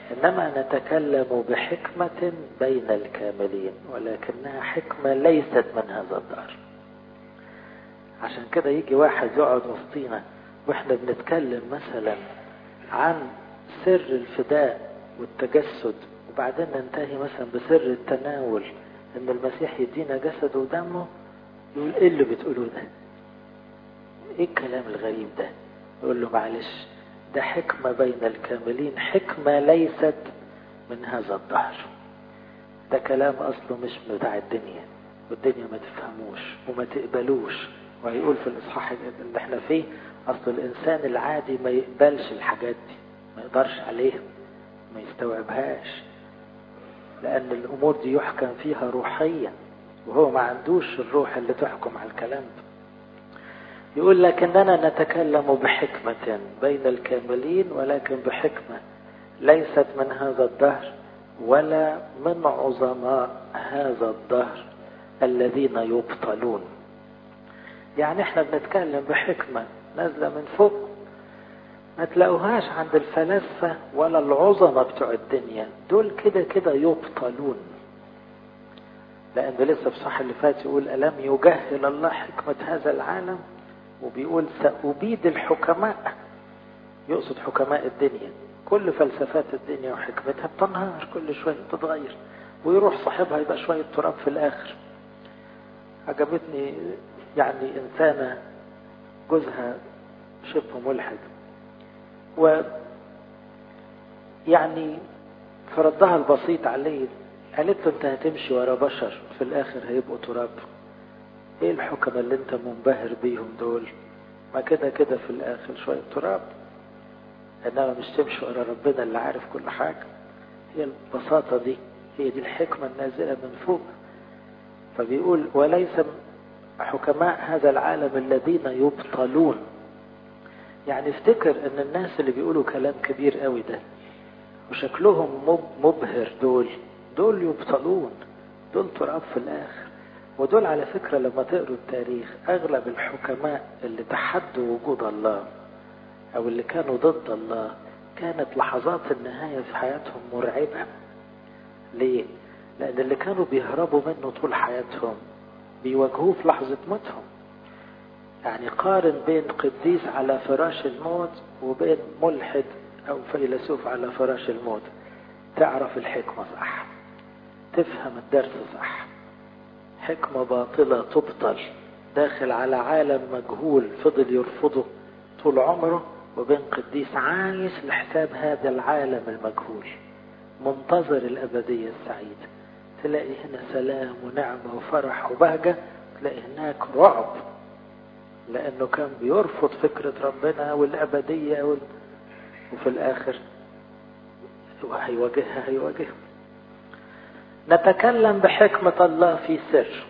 إنما نتكلم بحكمة بين الكاملين ولكنها حكمة ليست من هذا الدار عشان كده يجي واحد يقعد وسطينا واحنا بنتكلم مثلا عن سر الفداء والتجسد وبعدين ننتهي مثلا بسر التناول ان المسيح يدينا جسده ودمه يقول ايه اللي بتقولوه ده ايه الكلام الغريب ده يقول له معلش ده حكمة بين الكاملين حكمة ليست من هذا الدهر ده كلام أصله مش بتاع الدنيا والدنيا ما تفهموش وما تقبلوش وهيقول في الإصحاح اللي احنا فيه أصل الإنسان العادي ما يقبلش الحاجات دي ما يقدرش عليها ما يستوعبهاش لأن الأمور دي يحكم فيها روحيا وهو ما عندوش الروح اللي تحكم على الكلام ده يقول لكننا نتكلم بحكمة بين الكاملين ولكن بحكمة ليست من هذا الدهر ولا من عظماء هذا الدهر الذين يبطلون يعني احنا بنتكلم بحكمة نازلة من فوق ما تلاقوهاش عند الفلاسفة ولا العظمة بتوع الدنيا دول كده كده يبطلون لأن لسه في صح اللي فات يقول ألم يجهل الله حكمة هذا العالم وبيقول سأبيد الحكماء يقصد حكماء الدنيا كل فلسفات الدنيا وحكمتها بتنهار كل شوية تتغير ويروح صاحبها يبقى شوية تراب في الآخر عجبتني يعني إنسانة جوزها شبه ملحد و يعني فردها البسيط عليه قالت له انت هتمشي ورا بشر في الاخر هيبقوا تراب ايه الحكم اللي انت منبهر بيهم دول ما كده كده في الاخر شوية تراب انما مش تمشي ورا ربنا اللي عارف كل حاجة هي البساطة دي هي دي الحكمة النازلة من فوق فبيقول وليس حكماء هذا العالم الذين يبطلون يعني افتكر ان الناس اللي بيقولوا كلام كبير قوي ده وشكلهم مبهر دول دول يبطلون دول تراب في الاخر ودول على فكرة لما تقروا التاريخ اغلب الحكماء اللي تحدوا وجود الله او اللي كانوا ضد الله كانت لحظات النهاية في حياتهم مرعبة ليه؟ لان اللي كانوا بيهربوا منه طول حياتهم بيواجهوه في لحظة موتهم يعني قارن بين قديس على فراش الموت وبين ملحد أو فيلسوف على فراش الموت تعرف الحكمة صح تفهم الدرس صح حكمة باطلة تبطل داخل على عالم مجهول فضل يرفضه طول عمره وبين قديس عايش لحساب هذا العالم المجهول منتظر الأبدية السعيدة تلاقي هنا سلام ونعمة وفرح وبهجة تلاقي هناك رعب لأنه كان بيرفض فكرة ربنا والأبدية وال... وفي الآخر هيواجهها هيواجهها نتكلم بحكمة الله في سر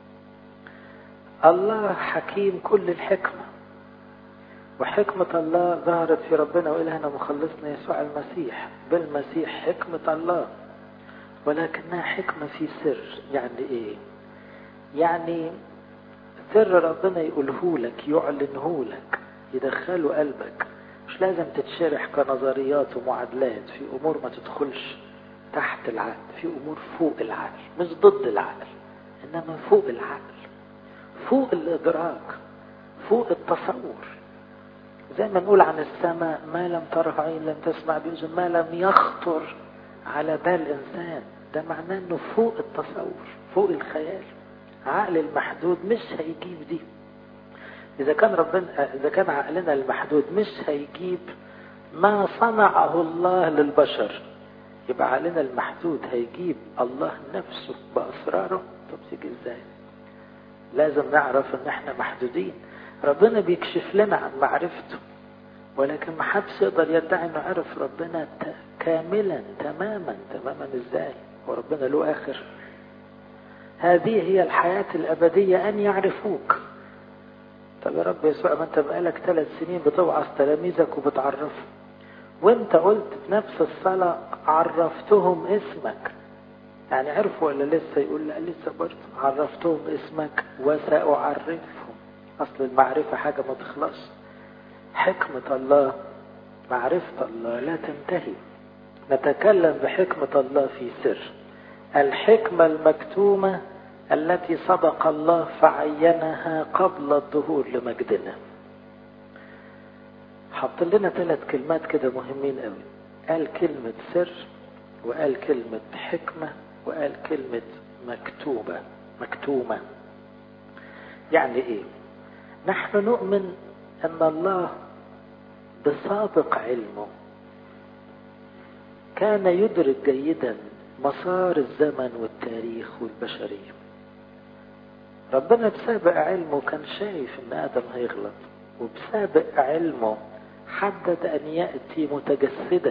الله حكيم كل الحكمة وحكمة الله ظهرت في ربنا وإلهنا مخلصنا يسوع المسيح بالمسيح حكمة الله ولكنها حكمة في سر يعني إيه يعني سر ربنا يقوله لك يعلنه لك يدخله قلبك مش لازم تتشرح كنظريات ومعادلات في امور ما تدخلش تحت العقل في امور فوق العقل مش ضد العقل انما فوق العقل فوق الادراك فوق التصور زي ما نقول عن السماء ما لم تره عين لم تسمع بأذن ما لم يخطر على بال انسان ده معناه انه فوق التصور فوق الخيال عقل المحدود مش هيجيب دي إذا كان ربنا إذا كان عقلنا المحدود مش هيجيب ما صنعه الله للبشر يبقى عقلنا المحدود هيجيب الله نفسه بأسراره طب تيجي إزاي؟ لازم نعرف إن إحنا محدودين ربنا بيكشف لنا عن معرفته ولكن ما حدش يقدر يدعي إنه عرف ربنا كاملا تماما تماما إزاي؟ وربنا له آخر هذه هي الحياة الأبدية أن يعرفوك طب يا رب يسوع ما انت بقالك ثلاث سنين بتوعظ تلاميذك وبتعرفهم وانت قلت في نفس الصلاة عرفتهم اسمك يعني عرفوا ولا لسه يقول لا لسه برضه عرفتهم اسمك وسأعرفهم أصل المعرفة حاجة ما تخلص حكمة الله معرفة الله لا تنتهي نتكلم بحكمة الله في سر الحكمة المكتومة التي سبق الله فعينها قبل الظهور لمجدنا حط لنا ثلاث كلمات كده مهمين قوي قال كلمة سر وقال كلمة حكمة وقال كلمة مكتوبة مكتومة يعني ايه نحن نؤمن ان الله بسابق علمه كان يدرك جيدا مسار الزمن والتاريخ والبشرية ربنا بسابق علمه كان شايف ان ادم هيغلط وبسابق علمه حدد ان يأتي متجسدا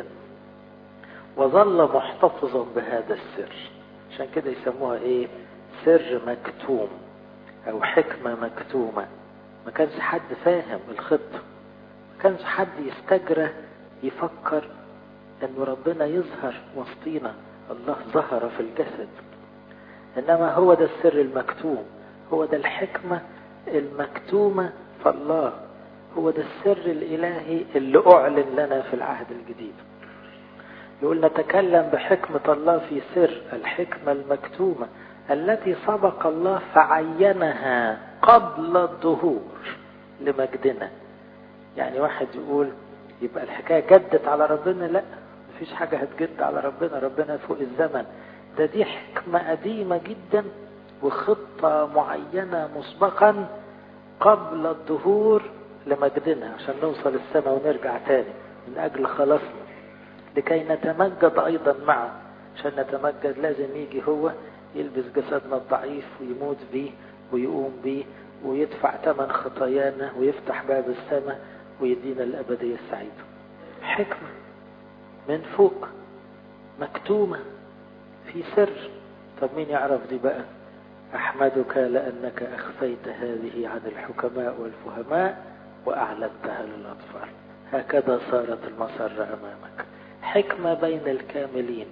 وظل محتفظا بهذا السر عشان كده يسموها ايه سر مكتوم او حكمة مكتومة ما كانش حد فاهم الخطة ما كانش حد يستجرى يفكر انه ربنا يظهر وسطينا الله ظهر في الجسد انما هو ده السر المكتوم هو ده الحكمة المكتومة في الله هو ده السر الالهي اللي اعلن لنا في العهد الجديد يقول نتكلم بحكمة الله في سر الحكمة المكتومة التي سبق الله فعينها قبل الظهور لمجدنا يعني واحد يقول يبقى الحكاية جدت على ربنا لا مفيش حاجة هتجد على ربنا ربنا فوق الزمن ده دي حكمة قديمة جدا وخطة معينة مسبقا قبل الظهور لمجدنا عشان نوصل السماء ونرجع تاني من أجل خلاصنا لكي نتمجد أيضا معه عشان نتمجد لازم يجي هو يلبس جسدنا الضعيف ويموت بيه ويقوم بيه ويدفع ثمن خطايانا ويفتح باب السماء ويدينا الأبدية السعيدة حكمة من فوق مكتومة في سر طب مين يعرف دي بقى أحمدك لأنك أخفيت هذه عن الحكماء والفهماء وأعلنتها للأطفال هكذا صارت المسرة أمامك حكمة بين الكاملين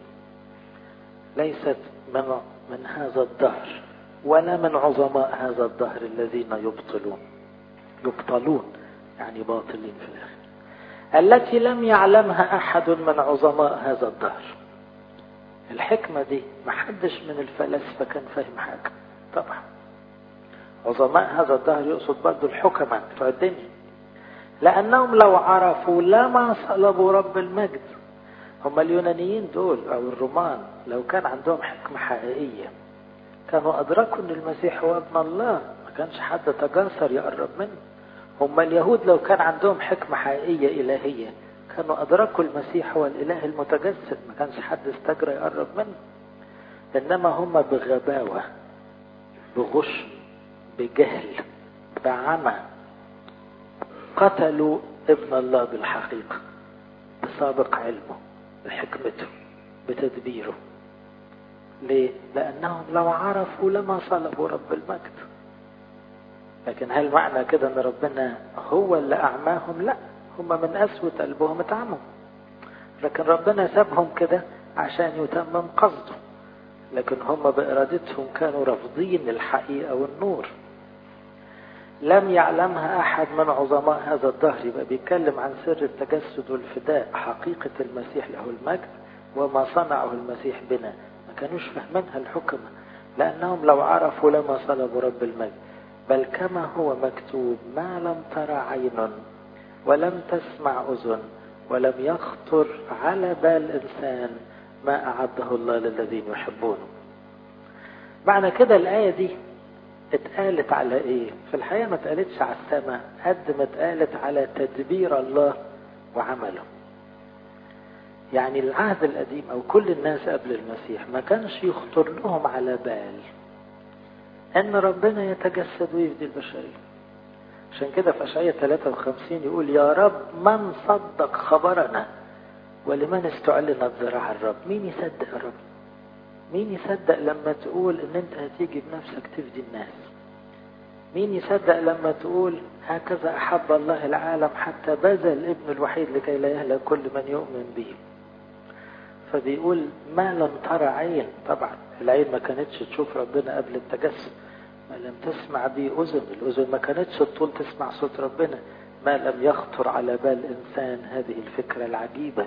ليست من, من هذا الدهر ولا من عظماء هذا الدهر الذين يبطلون يبطلون يعني باطلين في الآخر التي لم يعلمها أحد من عظماء هذا الدهر الحكمة دي محدش من الفلاسفة كان فاهم حاجة طبعا عظماء هذا الدهر يقصد برضو الحكماء بتوع الدنيا لأنهم لو عرفوا لما صلبوا رب المجد هم اليونانيين دول أو الرومان لو كان عندهم حكمة حقيقية كانوا أدركوا أن المسيح هو ابن الله ما كانش حد تجاسر يقرب منه هم اليهود لو كان عندهم حكمة حقيقية إلهية كانوا أدركوا المسيح هو الإله المتجسد ما كانش حد استجرى يقرب منه إنما هم بغباوة بغش بجهل بعمى قتلوا ابن الله بالحقيقة بسابق علمه بحكمته بتدبيره ليه؟ لأنهم لو عرفوا لما صلبوا رب المجد لكن هل معنى كده ان ربنا هو اللي اعماهم لا هم من اسود قلبهم اتعموا لكن ربنا سابهم كده عشان يتمم قصده لكن هم بارادتهم كانوا رافضين الحقيقه والنور لم يعلمها احد من عظماء هذا الدهر يبقى بيتكلم عن سر التجسد والفداء حقيقه المسيح له المجد وما صنعه المسيح بنا ما كانوش فاهمينها الحكمه لانهم لو عرفوا لما صلبوا رب المجد بل كما هو مكتوب ما لم ترى عين ولم تسمع أذن ولم يخطر على بال إنسان ما أعده الله للذين يحبونه معنى كده الآية دي اتقالت على ايه في الحقيقة ما اتقالتش على السماء قد ما اتقالت على تدبير الله وعمله يعني العهد القديم او كل الناس قبل المسيح ما كانش يخطر لهم على بال ان ربنا يتجسد ويفدي البشرية عشان كده في اشعياء 53 يقول يا رب من صدق خبرنا ولمن استعلنت ذراع الرب مين يصدق يا رب مين يصدق لما تقول ان انت هتيجي بنفسك تفدي الناس مين يصدق لما تقول هكذا احب الله العالم حتى بذل الابن الوحيد لكي لا يهلك كل من يؤمن به فبيقول ما لم ترى عين طبعا العين ما كانتش تشوف ربنا قبل التجسد ما لم تسمع به أذن الأذن ما كانتش الطول تسمع صوت ربنا ما لم يخطر على بال إنسان هذه الفكرة العجيبة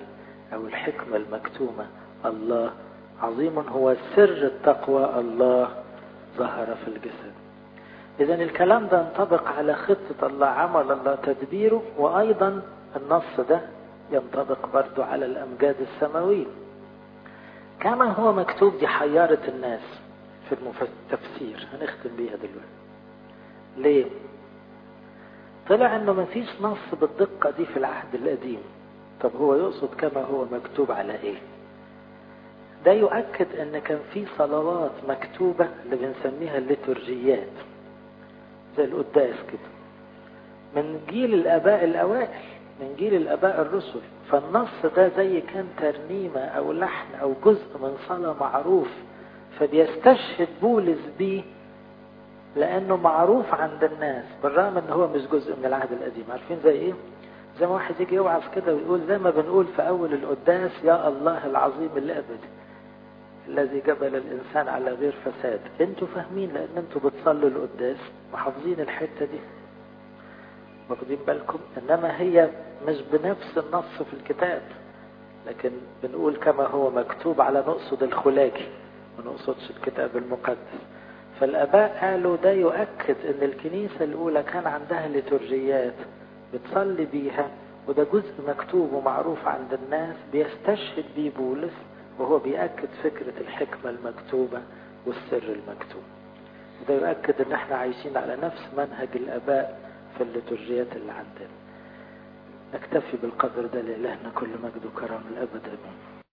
أو الحكمة المكتومة الله عظيم هو سر التقوى الله ظهر في الجسد إذا الكلام ده ينطبق على خطة الله عمل الله تدبيره وأيضا النص ده ينطبق برضو على الأمجاد السماوية كما هو مكتوب دي حيارة الناس في التفسير هنختم بيها دلوقتي ليه طلع انه ما فيش نص بالدقة دي في العهد القديم طب هو يقصد كما هو مكتوب على ايه ده يؤكد ان كان في صلوات مكتوبة اللي بنسميها الليتورجيات زي القداس كده من جيل الاباء الاوائل من جيل الاباء الرسل فالنص ده زي كان ترنيمة او لحن او جزء من صلاة معروف فبيستشهد بولس بيه لانه معروف عند الناس بالرغم ان هو مش جزء من العهد القديم عارفين زي ايه زي ما واحد يجي يوعظ كده ويقول زي ما بنقول في اول القداس يا الله العظيم الابدي الذي جبل الانسان على غير فساد انتوا فاهمين لان انتوا بتصلوا القداس وحافظين الحته دي واخدين بالكم انما هي مش بنفس النص في الكتاب لكن بنقول كما هو مكتوب على نقصد الخلاجي ما نقصدش الكتاب المقدس فالاباء قالوا ده يؤكد ان الكنيسه الاولى كان عندها ليتورجيات بتصلي بيها وده جزء مكتوب ومعروف عند الناس بيستشهد بيه بولس وهو بيأكد فكرة الحكمة المكتوبة والسر المكتوب وده يؤكد ان احنا عايشين على نفس منهج الاباء في الليتورجيات اللي عندنا نكتفي بالقدر ده لإلهنا كل مجد وكرم الأبد أمين